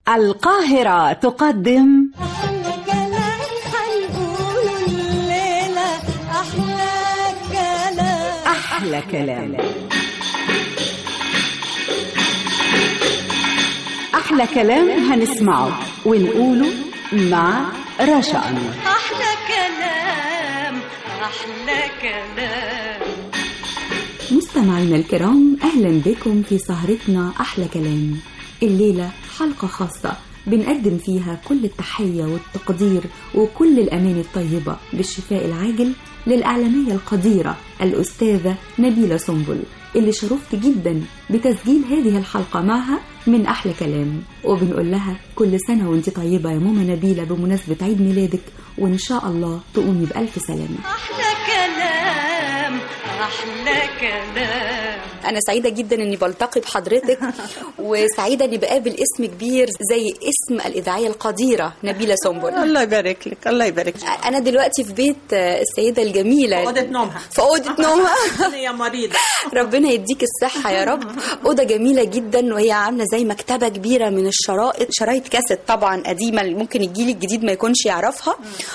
القاهرة تقدم أحلى كلام حنقوله الليلة أحلى كلام أحلى كلام أحلى كلام هنسمعه ونقوله مع رشا أنور أحلى كلام أحلى كلام مستمعينا الكرام أهلا بكم في سهرتنا أحلى كلام الليلة حلقة خاصة بنقدم فيها كل التحية والتقدير وكل الأمان الطيبة بالشفاء العاجل للإعلامية القديرة الأستاذة نبيلة سنبل اللي شرفت جدا بتسجيل هذه الحلقة معها من أحلى كلام وبنقول لها كل سنة وانت طيبة يا ماما نبيلة بمناسبة عيد ميلادك وإن شاء الله تقومي بألف سلامة أحلى كلام أحلى كلام أنا سعيدة جدا إني بلتقي بحضرتك وسعيدة إني بقابل اسم كبير زي اسم الإذاعية القديرة نبيلة سنبل الله يبارك لك الله يبارك لك أنا دلوقتي في بيت السيدة الجميلة أوضة نومها في أوضة نومها هي مريضة ربنا يديك الصحة يا رب أوضة جميلة جدا وهي عاملة زي مكتبة كبيرة من الشرائط شرايط كاسيت طبعا قديمة اللي ممكن الجيل الجديد ما يكونش يعرفها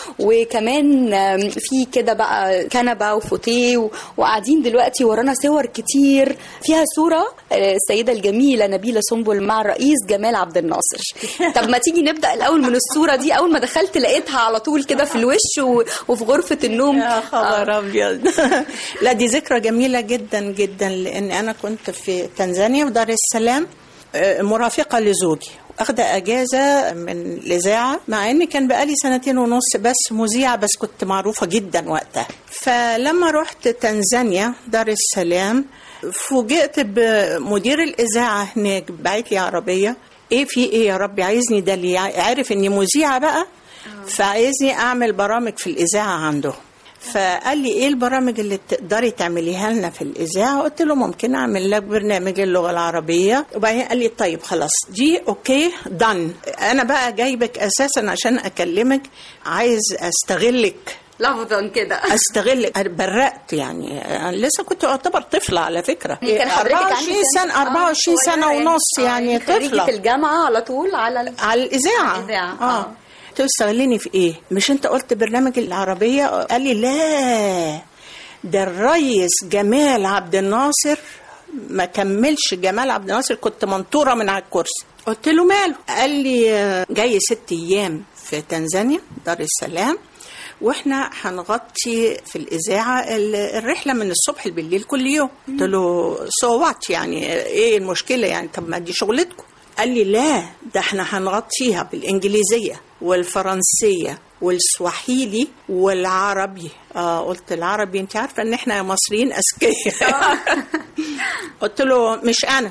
وكمان آم، في كده بقى كنبة وفوتيه و- وقاعدين دلوقتي ورانا صور كتير فيها صورة آه، السيدة الجميلة نبيلة سنبل مع الرئيس جمال عبد الناصر طب ما تيجي نبدأ الأول من الصورة دي أول ما دخلت لقيتها على طول كده في الوش و- وفي غرفة النوم يا خبر ابيض لا دي ذكرى جميله جدا جدا لان انا كنت في تنزانيا في دار السلام آه، مرافقه لزوجي اخده اجازه من الاذاعه مع ان كان بقالي سنتين ونص بس مذيعه بس كنت معروفه جدا وقتها فلما رحت تنزانيا دار السلام فوجئت بمدير الاذاعه هناك بعت لي عربيه ايه في ايه يا ربي عايزني ده اللي عارف اني مذيعه بقى فعايزني اعمل برامج في الاذاعه عنده فقال لي ايه البرامج اللي تقدري تعمليها لنا في الاذاعه قلت له ممكن اعمل لك برنامج اللغه العربيه وبعدين قال لي طيب خلاص دي اوكي دن انا بقى جايبك اساسا عشان اكلمك عايز استغلك لفظا كده استغلك أنا برقت يعني انا لسه كنت اعتبر طفله على فكره هي كان حضرتك 24 عندك سنه 24 سنه ونص يعني خريجة طفله الجامعة على طول على ال... على الإذاعة الإذاعة، اه آه. قلت له استغلني في إيه؟ مش أنت قلت برنامج العربية؟ قال لي لا ده الريس جمال عبد الناصر ما كملش جمال عبد الناصر كنت منطورة من على الكرسي قلت له ماله؟ قال لي آه، جاي ست أيام في تنزانيا دار السلام واحنا هنغطي في الاذاعه ال- الرحله من الصبح بالليل كل يوم قلت له سو وات يعني ايه المشكله يعني طب ما دي شغلتكم قال لي لا ده احنا هنغطيها بالانجليزيه والفرنسيه والسواحيلي والعربي اه قلت العربي انت عارفه ان احنا مصريين اذكياء قلت له مش انا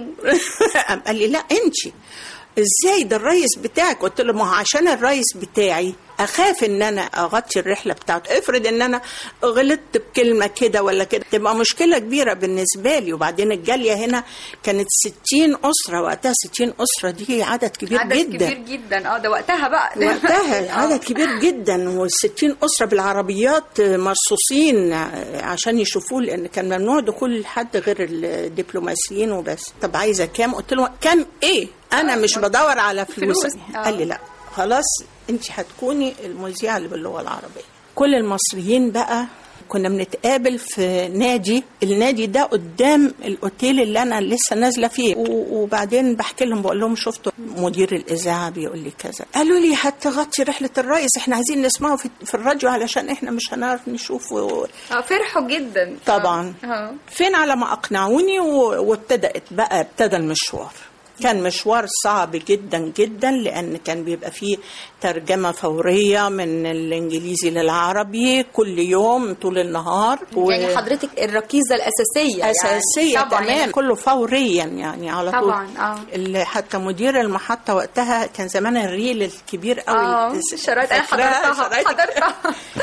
قام قال لي لا انت ازاي ده الريس بتاعك قلت له ما هو عشان الريس بتاعي اخاف ان انا اغطي الرحله بتاعته افرض ان انا غلطت بكلمه كده ولا كده تبقى مشكله كبيره بالنسبه لي وبعدين الجاليه هنا كانت 60 اسره وقتها 60 اسره دي عدد كبير عدد جدا كبير جدا اه ده وقتها بقى وقتها عدد كبير جدا والستين أسرة بالعربيات مرصوصين عشان يشوفوه لأن كان ممنوع دخول حد غير الدبلوماسيين وبس طب عايزة كام قلت له كام إيه أنا مش بدور على فلوس فلوس، آه. قال لي لا خلاص أنت هتكوني المذيعة اللي باللغة العربية كل المصريين بقى كنا بنتقابل في نادي النادي ده قدام الاوتيل اللي انا لسه نازله فيه و- وبعدين بحكي لهم بقول لهم شفتوا مدير الاذاعه بيقول لي كذا قالوا لي هتغطي رحله الرئيس احنا عايزين نسمعه في, في الراديو علشان احنا مش هنعرف نشوفه اه فرحوا جدا طبعا اه فين على ما اقنعوني و- وابتدات بقى ابتدى المشوار كان مشوار صعب جدا جدا لان كان بيبقى فيه ترجمه فوريه من الانجليزي للعربي كل يوم طول النهار و- يعني حضرتك الركيزة الأساسية اساسيه يعني. طبعا تمام يعني كله فوريا يعني على طول طبعا، آه. اللي حتى مدير المحطه وقتها كان زمان الريل الكبير قوي اه اللي- الشرايط انا فاكراها؟ حضرتها شرايط- حضرتها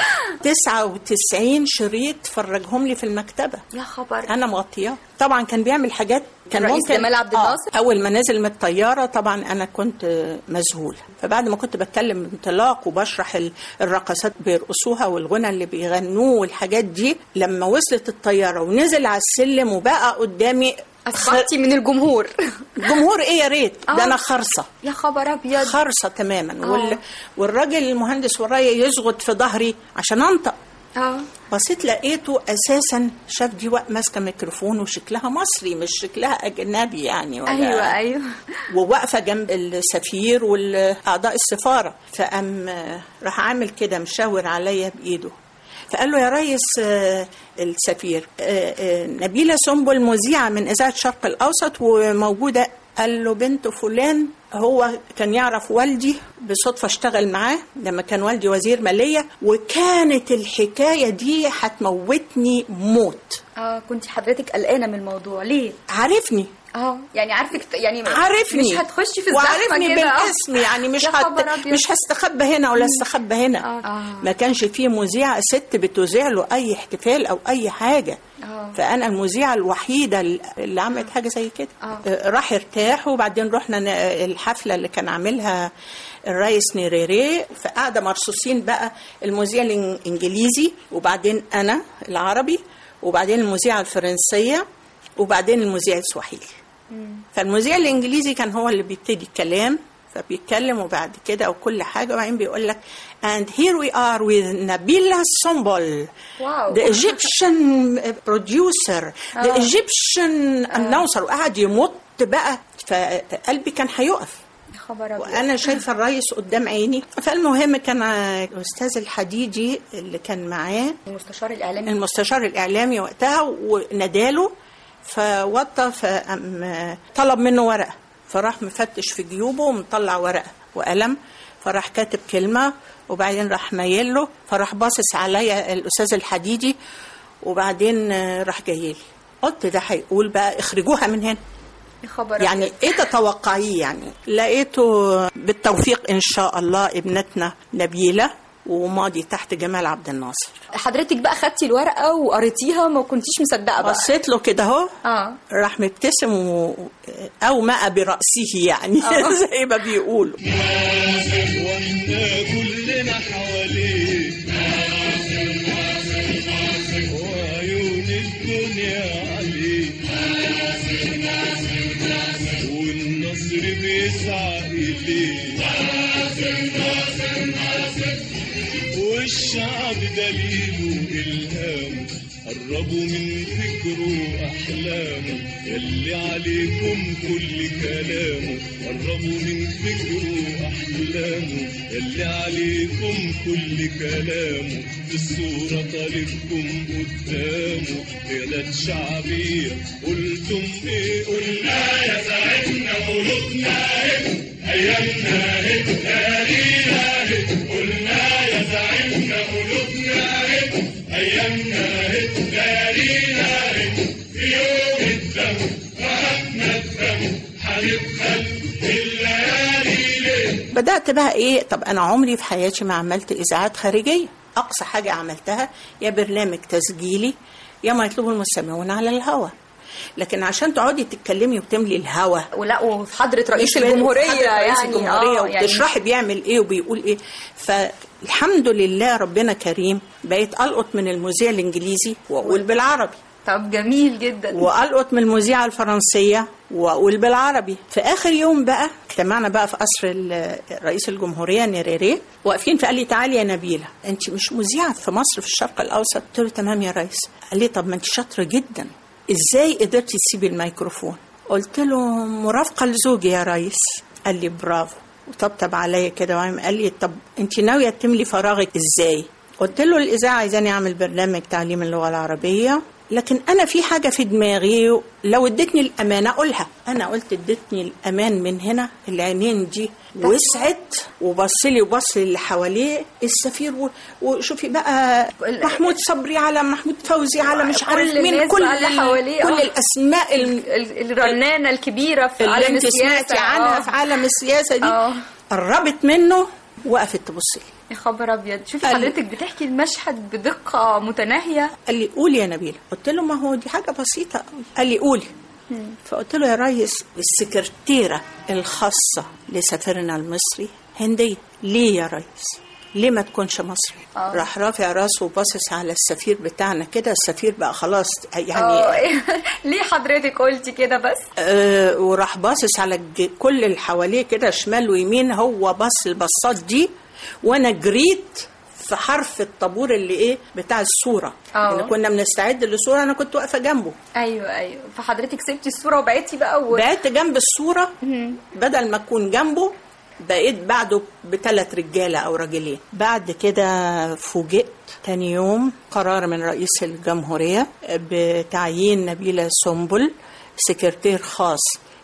99 شريط فرجهم لي في المكتبه يا خبر انا مغطياه طبعا كان بيعمل حاجات كان الرئيس ممكن جمال عبد الناصر؟ آه. اول ما نزل من الطياره طبعا انا كنت مذهوله فبعد ما كنت بتكلم بانطلاق وبشرح ال- الرقصات بيرقصوها والغنى اللي بيغنوه والحاجات دي لما وصلت الطياره ونزل على السلم وبقى قدامي اصبحتي من الجمهور جمهور ايه يا ريت آه. ده انا خرصه يا خبر ابيض خرصه تماما آه. وال... والراجل المهندس ورايا يزغط في ظهري عشان انطق اه بصيت لقيته اساسا شاف دي واقفة ماسكه ميكروفون وشكلها مصري مش شكلها اجنبي يعني ولا ايوه ايوه وواقفه جنب السفير والاعضاء السفاره فقام آه، راح عامل كده مشاور عليا بايده فقال له يا ريس آه، السفير آه، آه، نبيله سنبل مذيعه من اذاعه الشرق الاوسط وموجوده قال له بنت فلان هو كان يعرف والدي بصدفه اشتغل معاه لما كان والدي وزير ماليه وكانت الحكايه دي هتموتني موت اه كنت حضرتك قلقانه من الموضوع ليه عارفني اه يعني عارفك يعني عارفني مش هتخشي في الزحمه وعارفني كده آه. بالاسم يعني مش يا خبر هت... أبيض. مش هستخبى هنا ولا استخبى هنا آه. آه. ما كانش فيه مذيعه ست بتذيع له اي احتفال او اي حاجه آه. فانا المذيعه الوحيده اللي عملت حاجه زي كده آه. آه، راح ارتاح وبعدين رحنا ن- الحفله اللي كان عاملها الرئيس نيريري فقاعده مرصوصين بقى المذيع الانجليزي وبعدين انا العربي وبعدين المذيعه الفرنسيه وبعدين المذيع السواحيلي فالمذيع الانجليزي كان هو اللي بيبتدي الكلام فبيتكلم وبعد كده وكل حاجه وبعدين بيقول لك and here we are with Nabila Sombol واو. the Egyptian producer the آه. Egyptian announcer وقعد يمط بقى فقلبي كان هيقف يا خبر ابيض وانا شايفه الرئيس قدام عيني فالمهم كان الاستاذ الحديدي اللي كان معاه المستشار الاعلامي المستشار الاعلامي وقتها وناداله فوطى فقام طلب منه ورقه فراح مفتش في جيوبه ومطلع ورقه وقلم فراح كاتب كلمه وبعدين راح مايل له فراح باصص عليا الاستاذ الحديدي وبعدين آه، راح جاي لي قلت ده هيقول بقى اخرجوها من هنا يا خبر يعني أبيض. ايه تتوقعيه يعني لقيته بالتوفيق ان شاء الله ابنتنا نبيله وماضي تحت جمال عبد الناصر حضرتك بقى خدتي الورقه وقريتيها ما كنتيش مصدقه بقى بصيت له كده اهو اه راح مبتسم و... او ماء براسه يعني آه. زي ما بيقولوا واحنا كلنا حواليه وعيون الدنيا عليه والنصر بيسعى إليه والشعب دليله إلهامه قربوا من فكره أحلامه يلي عليكم كل كلامه قربوا من فكره أحلامه يلي عليكم كل كلامه في الصورة طالبكم قدامه قيادات شعبية قلتم إيه قلنا يا سعدنا قلوبنا إيه أيامنا إيه تاريخنا إيه قلنا يا سعدنا قلوبنا إيه أيامنا إيه تاريخنا إيه في يوم الدم رهبنا الدم هنبخل الليالي ليه بدات بقى ايه طب انا عمري في حياتي ما عملت اذاعات خارجيه اقصى حاجه عملتها يا برنامج تسجيلي يا ما يطلبه المستمعون على الهوا لكن عشان تقعدي تتكلمي وتملي الهوا ولا وفي حضره رئيس مش الجمهوريه حضرة رئيس يعني الجمهورية اه يعني وبتشرحي بيعمل ايه وبيقول ايه فالحمد لله ربنا كريم بقيت القط من المذيع الانجليزي واقول بالعربي طب جميل جدا والقط من المذيعه الفرنسيه واقول بالعربي في اخر يوم بقى اجتمعنا بقى في قصر ال- رئيس الجمهوريه نيريري واقفين فقال لي تعالي يا نبيله انت مش مذيعه في مصر في الشرق الاوسط قلت له تمام يا ريس قال لي طب ما انت شاطره جدا ازاي قدرتي تسيبي الميكروفون قلت له مرافقه لزوجي يا ريس قال لي برافو وطبطب عليا كده وقام قال لي طب انت ناويه تملي فراغك ازاي قلت له الاذاعه عايزاني اعمل برنامج تعليم اللغه العربيه لكن انا في حاجه في دماغي لو ادتني الامانه اقولها انا قلت ادتني الامان من هنا العينين دي وسعت وبص لي وبص اللي حواليه السفير و- وشوفي بقى ال- محمود صبري على محمود فوزي على مش كل عارف مين الناس كل بقى اللي حواليه، كل آه. الاسماء ال- ال- الرنانه الكبيره في اللي عالم انت سمعتي السياسه عنها آه. في عالم السياسه دي آه. قربت منه وقفت تبص لي يا خبر ابيض شوفي قال- حضرتك بتحكي المشهد بدقه متناهيه قال لي قولي يا نبيله قلت له ما هو دي حاجه بسيطه قال لي قولي فقلت له يا ريس السكرتيره الخاصه لسفيرنا المصري هنديه ليه يا ريس ليه ما تكونش مصري آه. راح رافع راسه وباصص على السفير بتاعنا كده السفير بقى خلاص يعني اه ليه حضرتك قلتي كده بس آه وراح باصص على الج- كل اللي حواليه كده شمال ويمين هو بص البصات دي وانا جريت في حرف الطابور اللي ايه بتاع الصوره آه. اللي كنا بنستعد للصوره انا كنت واقفه جنبه ايوه ايوه فحضرتك سبتي الصوره وبعدتي بقى و... بقيت جنب الصوره بدل ما اكون جنبه بقيت بعده بثلاث رجاله او راجلين بعد كده فوجئت تاني يوم قرار من رئيس الجمهوريه بتعيين نبيله سنبل سكرتير خاص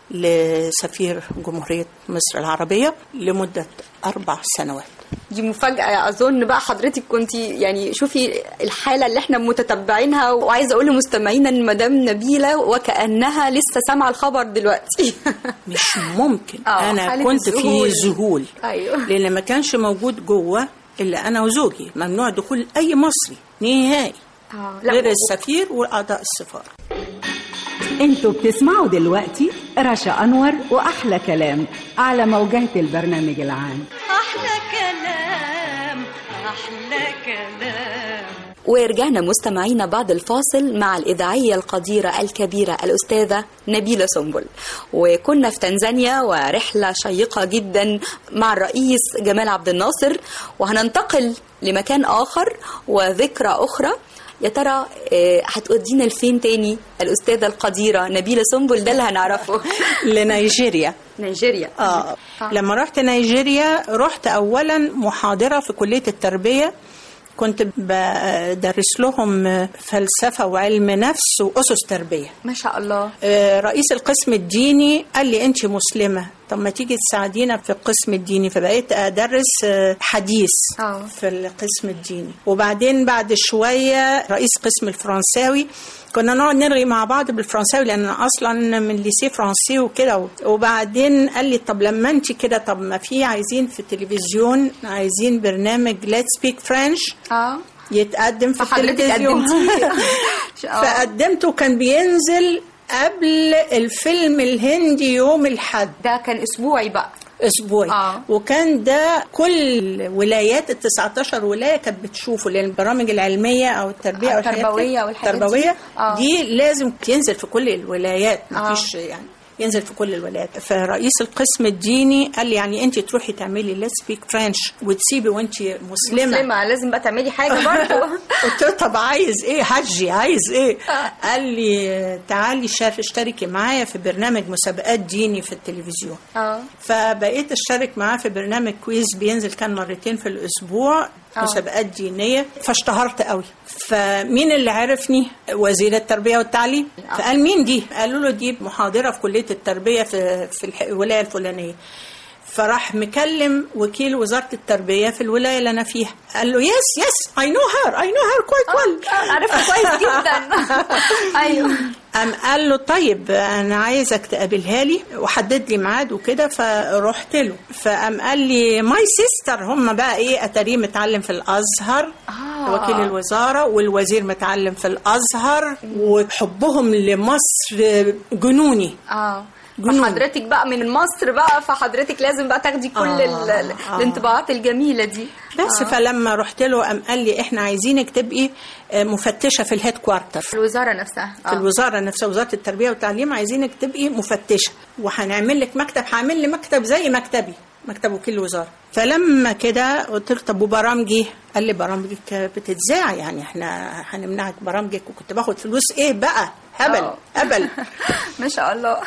لسفير جمهوريه مصر العربيه لمده اربع سنوات دي مفاجأة أظن بقى حضرتك كنت يعني شوفي الحالة اللي احنا متتبعينها وعايزة أقول لمستمعينا إن مدام نبيلة وكأنها لسه سامعة الخبر دلوقتي مش ممكن آه، انا حالة كنت الذهول. في ذهول أيوه. لان ما كانش موجود جوه الا انا وزوجي ممنوع دخول اي مصري نهائي آه، لا، غير و- السفير واعضاء السفاره انتوا بتسمعوا دلوقتي رشا انور واحلى كلام على موجات البرنامج العام أحلى كلام أحلى كلام ورجعنا مستمعينا بعد الفاصل مع الإذاعية القديرة الكبيرة الأستاذة نبيلة سنبل وكنا في تنزانيا ورحلة شيقة جدا مع الرئيس جمال عبد الناصر وهننتقل لمكان آخر وذكرى أخرى يا ترى آه، هتودينا لفين تاني الأستاذة القديرة نبيلة سنبل ده اللي هنعرفه لنيجيريا نيجيريا آه. لما رحت نيجيريا رحت اولا محاضره في كليه التربيه كنت بدرس لهم فلسفه وعلم نفس واسس تربيه ما شاء الله آه، رئيس القسم الديني قال لي انت مسلمه طب ما تيجي تساعدينا في القسم الديني فبقيت ادرس آه، حديث آه. في القسم الديني وبعدين بعد شويه رئيس قسم الفرنساوي كنا نقعد نرغي مع بعض بالفرنساوي لان أنا اصلا من ليسي فرنسي وكده وبعدين قال لي طب لما انت كده طب ما في عايزين في التلفزيون عايزين برنامج ليتس سبيك فرنش اه يتقدم في فحضرتك التلفزيون قدمتيه آه. فقدمته كان بينزل قبل الفيلم الهندي يوم الحد ده كان أسبوعي بقى اسبوعي آه. وكان ده كل ولايات ال 19 ولايه كانت بتشوفه لان البرامج العلميه او التربيه او الحاجات التربوية كده- والحاجات دي. التربويه آه. دي لازم تنزل في كل الولايات آه. مفيش يعني ينزل في كل الولايات فرئيس القسم الديني قال لي يعني انت تروحي تعملي ليتس سبيك فرنش وتسيبي وانت مسلمه, مسلمة لازم بقى تعملي حاجة برضه قلت له طب عايز ايه حجي عايز ايه قال لي تعالي شار- اشتركي معايا في برنامج مسابقات ديني في التلفزيون اه فبقيت اشترك معاه في برنامج كويز بينزل كان مرتين في الاسبوع آه. مسابقات دينيه فاشتهرت قوي فمين اللي عرفني وزير التربيه والتعليم فقال مين دي قالوا له دي محاضره في كليه التربيه في في الح- الولايه الفلانيه فراح مكلم وكيل وزاره التربيه في الولايه اللي انا فيها قال له يس يس اي نو هير اي نو هير كويت ويل عارفة كويس جدا ايوه قام قال له طيب انا عايزك تقابلها لي وحدد لي ميعاد وكده فرحت له فقام قال لي ماي سيستر هم بقى ايه اتاريه متعلم في الازهر آه. وكيل الوزاره والوزير متعلم في الازهر وحبهم لمصر جنوني اه جنون. فحضرتك بقى من مصر بقى فحضرتك لازم بقى تاخدي كل آه، ال- ال- آه. الانطباعات الجميلة دي بس فلما رحت له قام قال لي احنا عايزينك تبقي آه، مفتشه في الهيد كوارتر في الوزارة نفسها في الوزاره نفسها وزاره التربيه والتعليم عايزينك تبقي مفتشه وهنعمل لك مكتب هعمل لي مكتب زي مكتبي مكتب وكيل الوزاره فلما كده قلت له طب وبرامجي قال لي برامجك بتتذاع يعني احنا هنمنعك برامجك وكنت باخد فلوس ايه بقى هبل آه. هبل ما شاء الله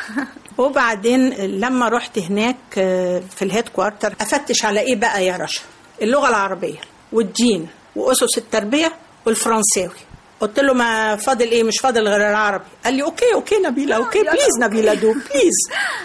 وبعدين لما رحت هناك آه، في الهيد كوارتر افتش على ايه بقى يا رشا اللغه العربيه والدين واسس التربيه والفرنساوي قلت له ما فاضل ايه مش فاضل غير العربي قال لي اوكي اوكي نبيله اوكي يلا، بليز أوكي. نبيله دو بليز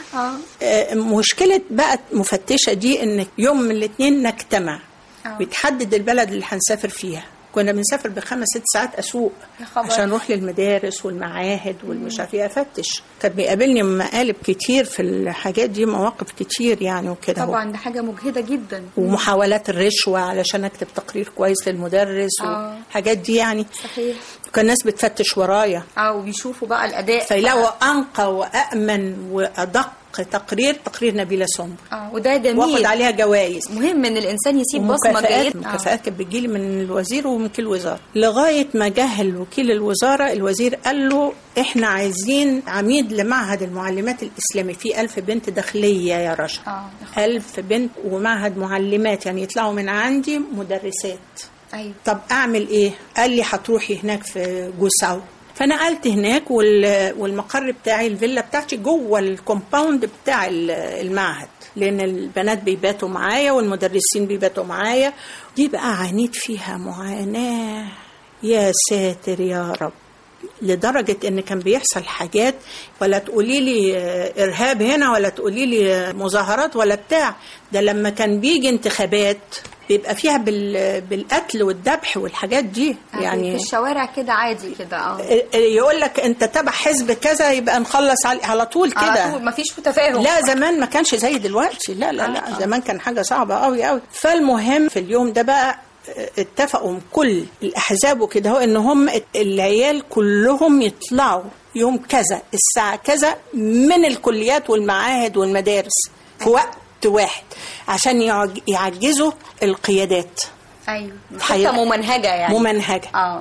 آه، مشكله بقى مفتشه دي ان يوم من الاثنين نجتمع آه. بتحدد البلد اللي هنسافر فيها كنا بنسافر بخمس ست ساعات اسوق يا خبر. عشان نروح للمدارس والمعاهد والمش عارف ايه افتش كان بيقابلني مقالب كتير في الحاجات دي مواقف كتير يعني وكده طبعا ده حاجة مجهدة جدا ومحاولات الرشوه علشان اكتب تقرير كويس للمدرس آه. والحاجات دي يعني صحيح كان الناس بتفتش ورايا اه وبيشوفوا بقى الأداء فيلاقوا انقى وامن وادق تقرير تقرير نبيله سمر اه وده واخد جميل عليها جوائز مهم ان الانسان يسيب بصمه ومكافآت جيده مكافآت كانت بتجيلي من الوزير ومن وكيل الوزاره لغايه ما جه وكيل الوزاره الوزير قال له احنا عايزين عميد لمعهد المعلمات الاسلامي في ألف بنت داخليه يا رشا اه ألف بنت ومعهد معلمات يعني يطلعوا من عندي مدرسات ايوه طب اعمل ايه قال لي هتروحي هناك في جوساو فنقلت هناك وال- والمقر بتاعي الفيلا بتاعتي جوه الكومباوند بتاع ال- المعهد لان البنات بيباتوا معايا والمدرسين بيباتوا معايا دي بقى عانيت فيها معاناه يا ساتر يا رب لدرجة ان كان بيحصل حاجات ولا تقولي لي آه، ارهاب هنا ولا تقولي لي آه، مظاهرات ولا بتاع ده لما كان بيجي انتخابات بيبقى فيها بال- بالقتل والذبح والحاجات دي يعني يعني في الشوارع كده عادي كده اه يقول لك انت تبع حزب كذا يبقى نخلص على, على طول على كده طول مفيش تفاهم لا زمان ما كانش زي دلوقتي لا لا لا زمان كان حاجه صعبه قوي قوي فالمهم في اليوم ده بقى اتفقوا كل الاحزاب وكده هو ان هم العيال كلهم يطلعوا يوم كذا الساعه كذا من الكليات والمعاهد والمدارس في وقت واحد عشان يعج- يعجزوا القيادات ايوه حقيقة. خطه ممنهجه يعني ممنهجه اه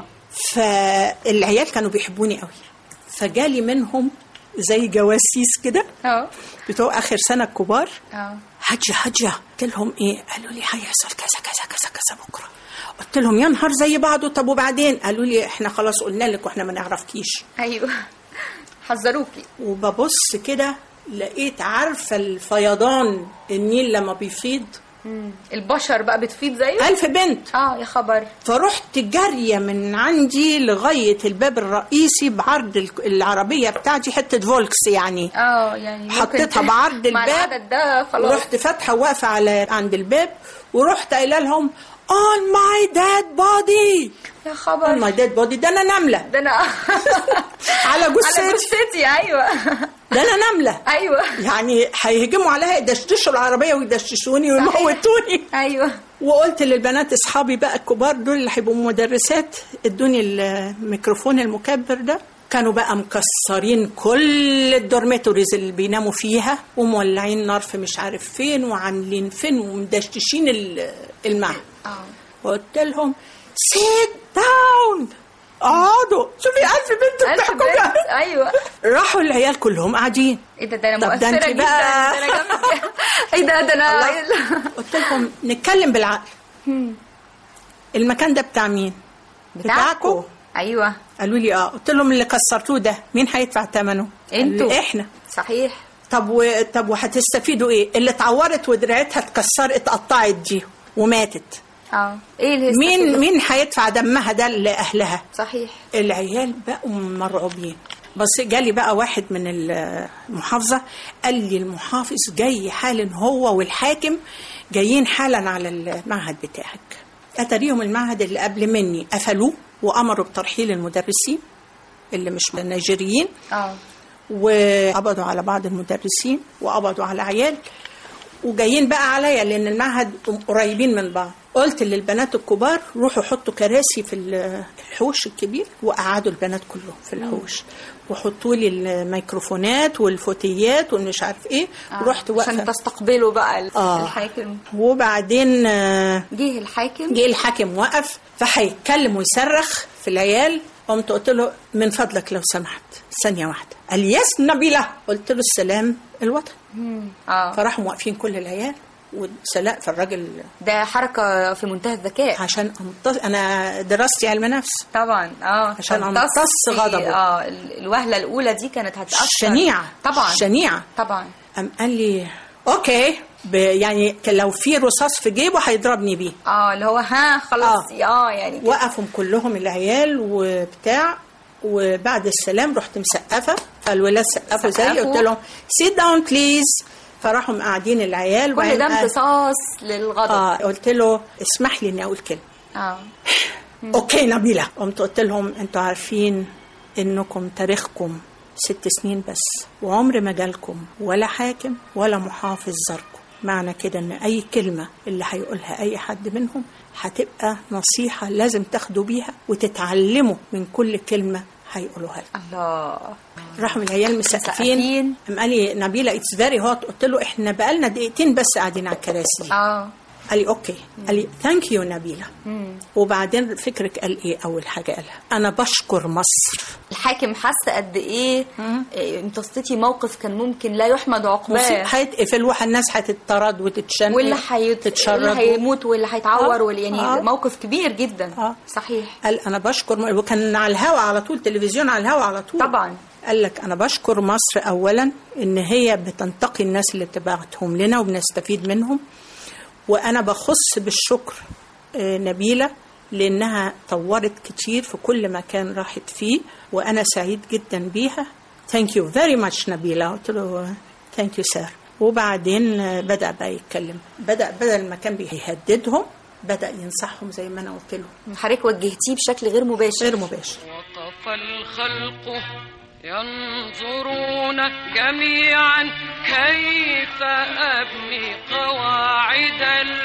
فالعيال كانوا بيحبوني قوي فجالي منهم زي جواسيس كده اه بتوع اخر سنه الكبار اه حجة حجة قلت لهم ايه قالوا لي هيحصل كذا كذا كذا كذا بكره قلت لهم يا نهار زي بعضه طب وبعدين قالوا لي احنا خلاص قلنا لك واحنا ما نعرفكيش ايوه حذروكي وببص كده لقيت عارفه الفيضان النيل لما بيفيض البشر بقى بتفيض زيه ألف بنت اه يا خبر فرحت جارية من عندي لغاية الباب الرئيسي بعرض ال- العربية بتاعتي حتة فولكس يعني اه يعني ممكن حطيتها بعرض مع الباب العدد ده خلاص ورحت فاتحة واقفة على عند الباب ورحت قايلة لهم on my dead body يا on خبر my dead body ده أنا نملة ده انا على على جثتي جثتي ايوه ده أنا نملة ايوه يعني هيهجموا عليها يدشدشوا العربية ويدشدشوني ويموتوني ايوه وقلت للبنات اصحابي بقى الكبار دول اللي هيبقوا مدرسات ادوني الميكروفون المكبر ده كانوا بقى مكسرين كل الدورميتوريز اللي بيناموا فيها ومولعين نار في مش عارف فين وعاملين فين ومدشتشين ال- المعهد اه وقلت لهم سيت داون اقعدوا شوفي ألف بنت ألف بتحكوا بنت جنب. ايوه راحوا العيال كلهم قاعدين ايه ده ده انا طب ده مؤثره انت جدا بقى- ده انا جامده ايه ده ده انا قلت لهم نتكلم بالعقل المكان ده بتاع مين؟ بتاعكم ايوه قالوا لي اه قلت لهم اللي كسرتوه ده مين هيدفع ثمنه؟ انتوا. قالوا احنا صحيح طب و... طب وهتستفيدوا ايه؟ اللي اتعورت ودراعتها اتكسرت اتقطعت دي وماتت اه ايه اللي مين هيستفيدوا؟ مين هيدفع دمها ده لاهلها؟ صحيح العيال بقوا مرعوبين بس جالي بقى واحد من المحافظة قال لي المحافظ جاي حالا هو والحاكم جايين حالا على المعهد بتاعك أتريهم المعهد اللي قبل مني قفلوه وأمروا بترحيل المدرسين اللي مش نيجيريين اه وقبضوا على بعض المدرسين وقبضوا على عيال وجايين بقى عليا لان المعهد قريبين من بعض قلت للبنات الكبار روحوا حطوا كراسي في ال- الحوش الكبير وقعدوا البنات كلهم في الحوش وحطوا لي الميكروفونات والفوتيات والمش عارف ايه آه. ورحت عشان واقفه تستقبلوا بقى ال- آه. الحاكم وبعدين آه، جه الحاكم جه الحاكم وقف فهيتكلم ويصرخ في العيال قمت قلت له من فضلك لو سمحت ثانية واحدة قال لي يس نبيلة قلت له السلام الوطن اه فراحوا موقفين كل العيال وسلاء فالراجل ده حركه في منتهى الذكاء عشان أمتص أنا دراستي علم نفس طبعا اه عشان تمتص أمتص غضبه. اه ال- الوهله الاولى دي كانت هتاثر شنيعة طبعا شنيعة طبعا قام قال لي اوكي ب- يعني كان لو في رصاص في جيبه هيضربني بيه اه اللي هو ها خلاص اه, يعني كده. وقفهم كلهم العيال وبتاع وبعد السلام رحت مسقفه فالولاد سقفوا زي سقفوا. قلت لهم سيت داون بليز فراحوا مقعدين العيال كل وبعدين ده قال- امتصاص للغضب اه قلت له اسمح لي اني اقول كلمه اه اوكي نبيله قمت قلت لهم انتوا عارفين انكم تاريخكم ست سنين بس وعمر ما جالكم ولا حاكم ولا محافظ زاركم معنى كده ان اي كلمه اللي هيقولها اي حد منهم هتبقى نصيحه لازم تاخدوا بيها وتتعلموا من كل كلمه هيقولوها لك الله راحوا العيال مسقفين مسقفين. قام قال لي نبيله اتس فيري هوت قلت له احنا بقالنا دقيقتين بس قاعدين على الكراسي اه قال لي اوكي قال لي ثانك يو نبيله وبعدين فكرك قال ايه اول حاجه قالها انا بشكر مصر الحاكم حس قد ايه إيه، امتصتي موقف كان ممكن لا يحمد عقباه هيتقفل والناس هتتطرد وتتشنق واللي حيت... تتشرد واللي هيموت واللي هيتعور آه. واللي يعني آه. موقف كبير جدا آه. صحيح قال انا بشكر م- وكان على الهوا على طول تلفزيون على الهوا على طول طبعا قال لك انا بشكر مصر اولا ان هي بتنتقي الناس اللي بتبعتهم لنا وبنستفيد منهم وانا بخص بالشكر آه، نبيله لانها طورت كتير في كل مكان راحت فيه وانا سعيد جدا بيها ثانك يو فيري ماتش نبيله قلت له ثانك يو سير وبعدين آه، بدا بقى يتكلم بدا بدل ما كان بيهددهم بدا ينصحهم زي ما انا قلت له حضرتك وجهتيه بشكل غير مباشر غير مباشر وقف الخلق ينظرون جميعا كيف أبني قواعد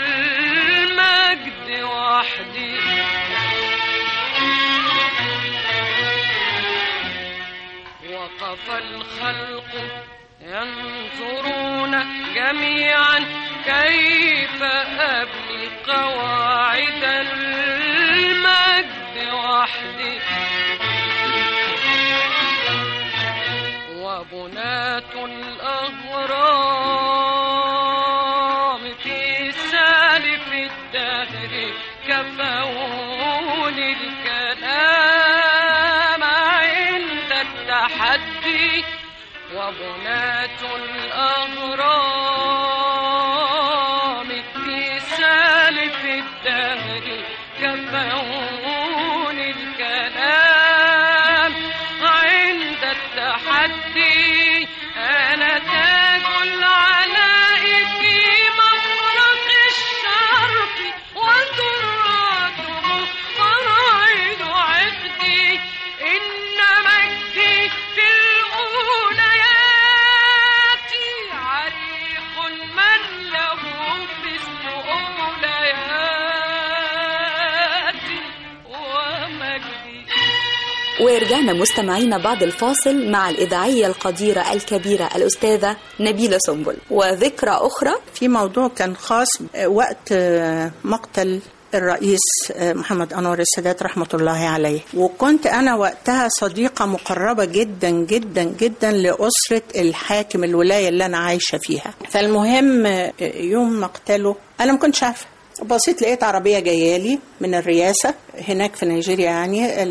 المجد وحدي وقف الخلق ينظرون جميعا كيف أبني قواعد المجد وحدي وبنات الأهرام في سالف الدهر كفوني الكلام عند التحدي وبنات الأهرام في سالف الدهر كفوني الكلام عند التحدي أنا تاج العلاء في مفرق الشرق وتراته فراعد عقدي إن مجدي في الأوليات عريق من له مثل أولياتي ومجدي ورجعنا مستمعينا بعد الفاصل مع الإذاعية القديرة الكبيرة الأستاذة نبيلة سنبل وذكرى أخرى في موضوع كان خاص آه، وقت آه، مقتل الرئيس آه، محمد انور السادات رحمه الله عليه وكنت انا وقتها صديقه مقربه جدا جدا جدا لاسره الحاكم الولايه اللي انا عايشه فيها فالمهم آه، يوم مقتله انا ما كنتش عارفه بصيت لقيت عربية جاية لي من الرئاسة هناك في نيجيريا يعني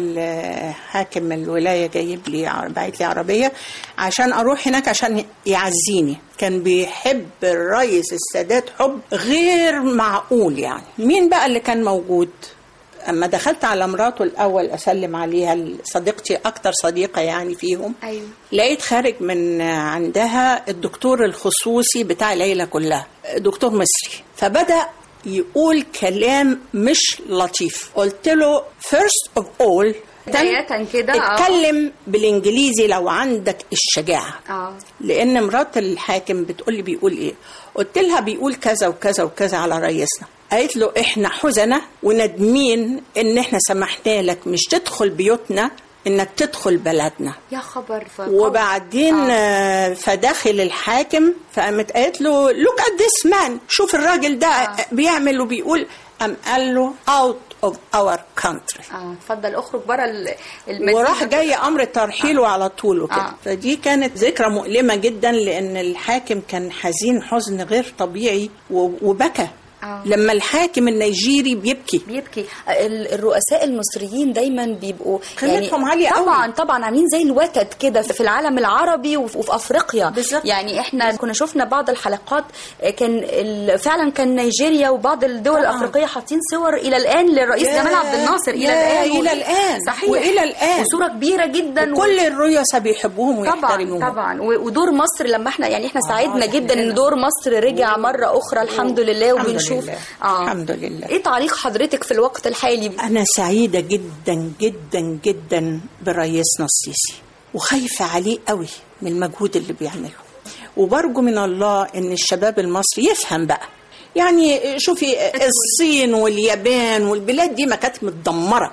الحاكم الولاية جايب لي ع- باعت لي عربية عشان أروح هناك عشان يعزيني كان بيحب الرئيس السادات حب غير معقول يعني مين بقى اللي كان موجود أما دخلت على مراته الأول أسلم عليها صديقتي أكتر صديقة يعني فيهم أيوة. لقيت خارج من عندها الدكتور الخصوصي بتاع العيلة كلها دكتور مصري فبدأ يقول كلام مش لطيف قلت له first of all بداية كده، آه. اتكلم بالانجليزي لو عندك الشجاعه آه. لان مرات الحاكم بتقول لي بيقول ايه قلت لها بيقول كذا وكذا وكذا على رئيسنا قالت له احنا حزنة وندمين ان احنا سمحنا لك مش تدخل بيوتنا انك تدخل بلدنا يا خبر فقط. وبعدين آه. فدخل الحاكم فقامت قالت له لوك ات ذس مان شوف الراجل ده آه. بيعمل وبيقول قام قال له out of our country اه اتفضل اخرج بره ال- المدينة وراح جاي امر ترحيله على طول وكده آه. فدي كانت ذكرى مؤلمه جدا لان الحاكم كان حزين حزن غير طبيعي و- وبكى آه. لما الحاكم النيجيري بيبكي بيبكي ال- الرؤساء المصريين دايما بيبقوا قيمتهم عالية قوي. طبعا طبعا عاملين زي الوتد كده في العالم العربي وف- وفي افريقيا بالظبط. يعني احنا كنا شفنا بعض الحلقات كان ال- فعلا كان نيجيريا وبعض الدول طبعاً. الافريقيه حاطين صور الى الان للرئيس يا- جمال عبد الناصر الى يا- الان إلى الآن. صحيح وإلى الآن. وصوره كبيره جدا و- كل الرؤساء بيحبوهم طبعا ويحترموهم طبعا و- ودور مصر لما احنا يعني احنا سعدنا ده جدا ان إحنا- دور مصر رجع مره اخرى الحمد لله الحمد وبنشوف لله. اه الحمد لله. ايه تعليق حضرتك في الوقت الحالي أنا سعيدة جدا جدا جدا برئيسنا السيسي وخايفة عليه قوي من المجهود اللي بيعمله وبرجو من الله إن الشباب المصري يفهم بقى يعني شوفي الصين واليابان والبلاد دي ما كانت متدمرة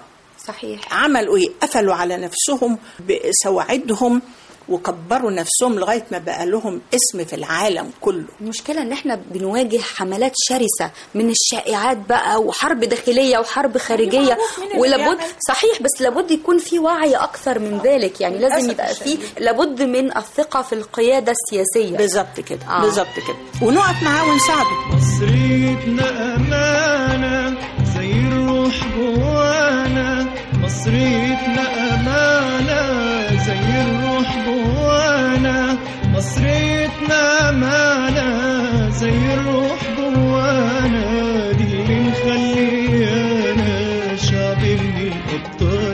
صحيح عملوا ايه قفلوا على نفسهم بسواعدهم وكبروا نفسهم لغايه ما بقى لهم اسم في العالم كله المشكلة ان احنا بنواجه حملات شرسة من الشائعات بقى وحرب داخلية وحرب خارجية معروف مين اللي ولابد بيعمل. صحيح بس لابد يكون في وعي اكثر من ذلك يعني لازم للأسف يبقى في الشديد. لابد من الثقة في القيادة السياسية بالظبط كده آه. بالظبط كده ونقف معاه ونساعده مصريتنا أمانة زي الروح جوانا مصريتنا أمانة زي الروح جوانا مصريتنا أمانة زي الروح جوانا دي اللي مخليانا شعب من الأبطال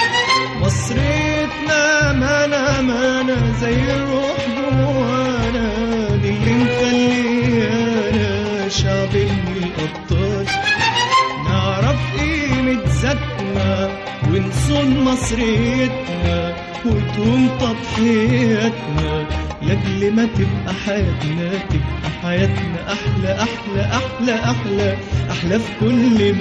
مصريتنا أمانة أمانة زي الروح جوانا دي اللي مخليانا شعب من الأبطال نعرف قيمة ذاتنا ونصون مصريتنا وتقوم تضحياتنا لاجل ما تبقى حياتنا تبقى حياتنا أحلى أحلى أحلى أحلى أحلى في كل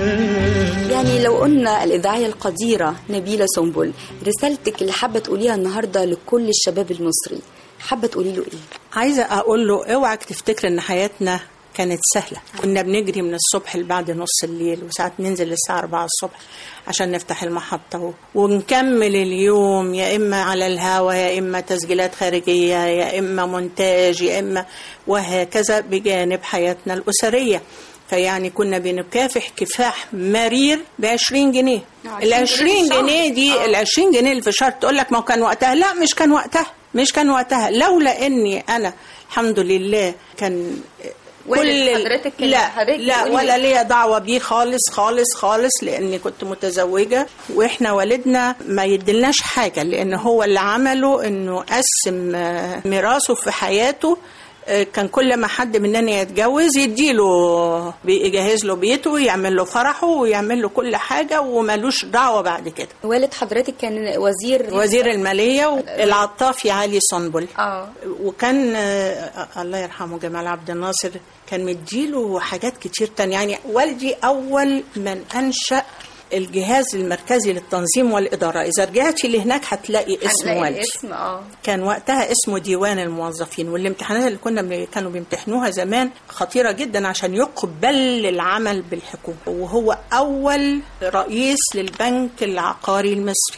مجال يعني لو قلنا الإذاعية القديرة نبيلة سنبل رسالتك اللي حابة تقوليها النهاردة لكل الشباب المصري حابة تقولي له إيه؟ عايزه اقول له اوعك تفتكر ان حياتنا كانت سهله كنا بنجري من الصبح لبعد نص الليل وساعات ننزل للساعه 4 الصبح عشان نفتح المحطه و- ونكمل اليوم يا اما على الهوا يا اما تسجيلات خارجيه يا اما مونتاج يا اما وهكذا بجانب حياتنا الاسريه فيعني كنا بنكافح كفاح مرير ب 20 جنيه ال 20 جنيه دي ال 20 جنيه اللي في الشهر تقول لك ما هو كان وقتها لا مش كان وقتها مش كان وقتها لولا اني انا الحمد لله كان والد ال- حضرتك كان لا حضرتك لا بتقولي ولا ليا دعوه بيه خالص خالص خالص لاني كنت متزوجه واحنا والدنا ما يدلناش حاجه لان هو اللي عمله انه قسم آه، ميراثه في حياته آه، كان كل ما حد مننا يتجوز يديله بيجهز له بيته ويعمل له فرحه ويعمل له كل حاجه ومالوش دعوه بعد كده والد حضرتك كان وزير وزير الماليه العطافي علي صنبل اه وكان آه، الله يرحمه جمال عبد الناصر كان مديله حاجات كتير تانية يعني والدي أول من أنشأ الجهاز المركزي للتنظيم والإدارة إذا رجعتي لهناك هتلاقي اسم هنلاقي والدي الاسم اه كان وقتها اسمه ديوان الموظفين والامتحانات اللي كنا بن- كانوا بيمتحنوها زمان خطيرة جدا عشان يقبل العمل بالحكومة وهو أول رئيس للبنك العقاري المصري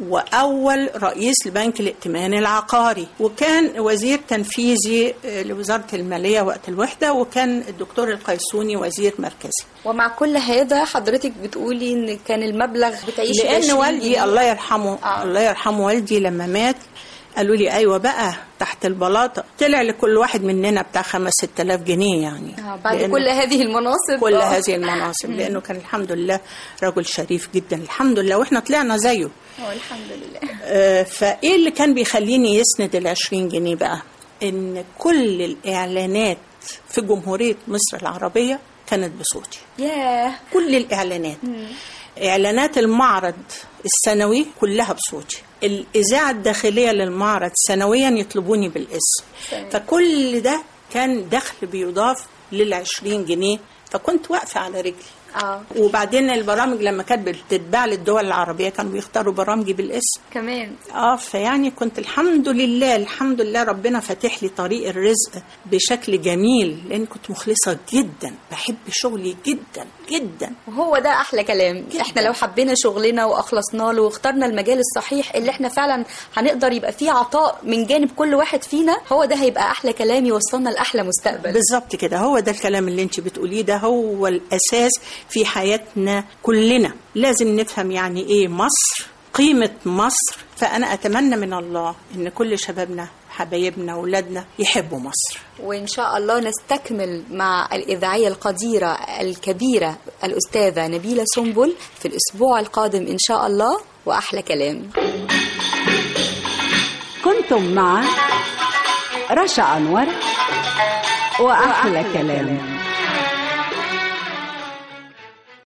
وأول رئيس لبنك الائتمان العقاري وكان وزير تنفيذي آه، لوزارة المالية وقت الوحدة وكان الدكتور القيسوني وزير مركزي ومع كل هذا حضرتك بتقولي ان كان المبلغ بتعيشي ب لان 20 والدي جنيه. الله يرحمه آه. آه. الله يرحمه والدي لما مات قالوا لي ايوه بقى تحت البلاطه طلع لكل واحد مننا بتاع خمس ست آلاف جنيه يعني آه بعد لأن كل هذه المناصب كل آه. هذه المناصب لانه كان الحمد لله رجل شريف جدا الحمد لله واحنا طلعنا زيه اه الحمد لله آه، فايه اللي كان بيخليني يسند ال 20 جنيه بقى؟ ان كل الاعلانات في جمهوريه مصر العربيه كانت بصوتي. ياه كل الاعلانات اعلانات المعرض السنوي كلها بصوتي الاذاعه الداخليه للمعرض سنويا يطلبوني بالاسم تمام. فكل ده كان دخل بيضاف لل 20 جنيه فكنت واقفه على رجلي اه وبعدين البرامج لما كانت بتتباع للدول العربيه كانوا بيختاروا برامجي بالاسم كمان اه فيعني كنت الحمد لله الحمد لله ربنا فاتح لي طريق الرزق بشكل جميل لان كنت مخلصه جدا بحب شغلي جدا جدا وهو ده احلى كلام احنا لو حبينا شغلنا واخلصنا له واخترنا المجال الصحيح اللي احنا فعلا هنقدر يبقى فيه عطاء من جانب كل واحد فينا هو ده هيبقى احلى كلام يوصلنا لاحلى مستقبل بالظبط كده هو ده الكلام اللي انت بتقوليه ده هو الاساس في حياتنا كلنا لازم نفهم يعني ايه مصر قيمه مصر فانا اتمنى من الله ان كل شبابنا حبايبنا واولادنا يحبوا مصر وإن شاء الله نستكمل مع الإذاعية القديرة الكبيرة الأستاذة نبيلة سنبل في الأسبوع القادم إن شاء الله وأحلى كلام كنتم مع رشا أنور وأحلى كلام